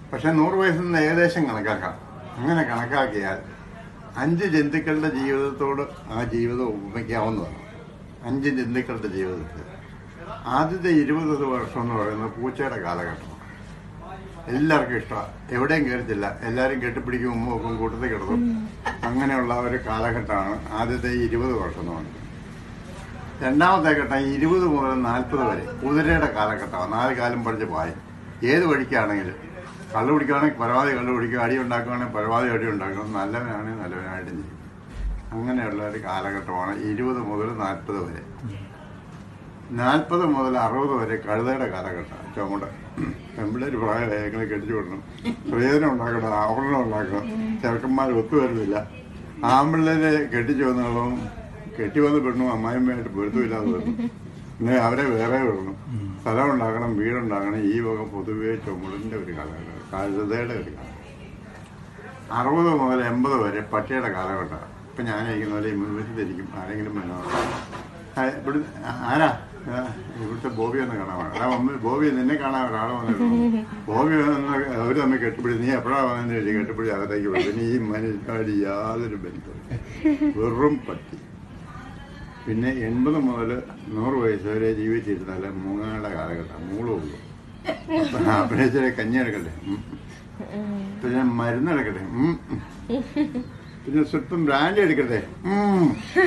പക്ഷെ നൂറ് വയസ്സിൽ നിന്ന് ഏകദേശം കണക്കാക്കാം അങ്ങനെ കണക്കാക്കിയാൽ അഞ്ച് ജന്തുക്കളുടെ ജീവിതത്തോട് ആ ജീവിതം ഉപമിക്കാവുന്നതാണ് അഞ്ച് ജന്തുക്കളുടെ ജീവിതത്തിൽ ആദ്യത്തെ ഇരുപത് വർഷം എന്ന് പറയുന്നത് പൂച്ചയുടെ കാലഘട്ടമാണ് എല്ലാവർക്കും ഇഷ്ടമാണ് എവിടെയും കയറത്തില്ല എല്ലാവരും കെട്ടിപ്പിടിക്കും ഉമ്മ വെക്കും കൂട്ടത്തിൽ കിടക്കും അങ്ങനെയുള്ള ഒരു കാലഘട്ടമാണ് ആദ്യത്തെ ഇരുപത് വർഷം എന്ന് പറയുന്നത് രണ്ടാമത്തെ ഘട്ടം ഇരുപത് മുതൽ നാൽപ്പത് വരെ കുതിരയുടെ കാലഘട്ടമാണ് നാല് കാലം പഠിച്ച് പായും ഏത് വഴിക്കാണെങ്കിലും കള്ളു കുടിക്കുകയാണെങ്കിൽ പരമാവധി കള്ളു കുടിക്കുക അടി ഉണ്ടാക്കുകയാണെങ്കിൽ പരമാവധി അടി ഉണ്ടാക്കണം നല്ലവനാണെങ്കിൽ നല്ലവനായിട്ടും ചെയ്യും അങ്ങനെയുള്ള ഒരു കാലഘട്ടമാണ് ഇരുപത് മുതൽ നാൽപ്പത് വരെ നാൽപ്പത് മുതൽ അറുപത് വരെ കഴുതയുടെ കാലഘട്ടം ചുമട് പെമ്പിള്ളേർ പ്രായമായി ഞങ്ങളെ കെട്ടിച്ചു വിടണം പ്രയോജനം ഉണ്ടാക്കണം ആവരണം ഉണ്ടാക്കണം ചെറുക്കന്മാർ ഒത്തുവരുന്നില്ല ആമ്പിള്ളേരെ കെട്ടിച്ചു വന്നപ്പം കെട്ടി വന്ന് പെണ്ണും അമ്മായിമ്മയായിട്ട് പൊരുത്തമില്ലാതെ വന്നു പിന്നെ അവരെ വേറെ വിടണം സ്ഥലം ഉണ്ടാക്കണം വീടുണ്ടാക്കണം ഈ വക പൊതുവേ ചുമടിന്റെ ഒരു കാലഘട്ടം കഴുതയുടെ ഒരു കാലഘട്ടം അറുപത് മുതൽ എൺപത് വരെ പട്ടിയുടെ കാലഘട്ടമാണ് ഇപ്പം ഞാൻ ഇരിക്കുന്ന പോലെ മുൻവശത്തിരിക്കും ആരെങ്കിലും വന്നോ ആ, ഇവിടെ ആരാ ആ, ഇവിടുത്തെ ബോബി ഒന്ന് കാണാൻ വേണം. എടാ മമ്മി ബോബി നിന്നെ കാണാൻ ഒരാൾ വന്നിട്ടുണ്ട് ബോബി വന്ന് അവർ തമ്മിൽ കെട്ടിപ്പിടി നീ എപ്പോഴാ വന്നെന്ന് ചോദിച്ചു കെട്ടിപ്പിടി അകത്തേക്ക് വിടും പിന്നെ ഈ മനുഷ്യനായിട്ട് യാതൊരു ബന്ധവും വെറും പട്ടി പിന്നെ എൺപത് മുതൽ നൂറ് വയസ്സ് വരെ ജീവിച്ചിരുന്നാൽ മൂങ്ങയുടെ കാലഘട്ടം മൂളേ ഉള്ളൂ പിന്നെ ഇച്ചിരി കഞ്ഞി എടുക്കട്ടെ ഉം. പിന്നെ മരുന്ന് എടുക്കട്ടെ ഉം. പിന്നെ സ്വല്പം ബ്രാൻഡ് എടുക്കട്ടെ ഉം.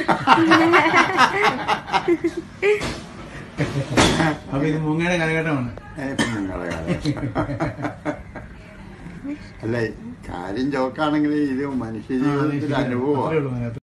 അപ്പൊ ഇത് മുങ്ങയുടെ കാലഘട്ടമാണ് ഏ, ഇപ്പം നിങ്ങളുടെ കാലം അല്ല കാര്യം ചോക്കാണെങ്കിൽ ഇത് മനുഷ്യ ജീവിതത്തിലെ അനുഭവമാണ് അത്രേ ഉള്ളൂ അതിനകത്ത്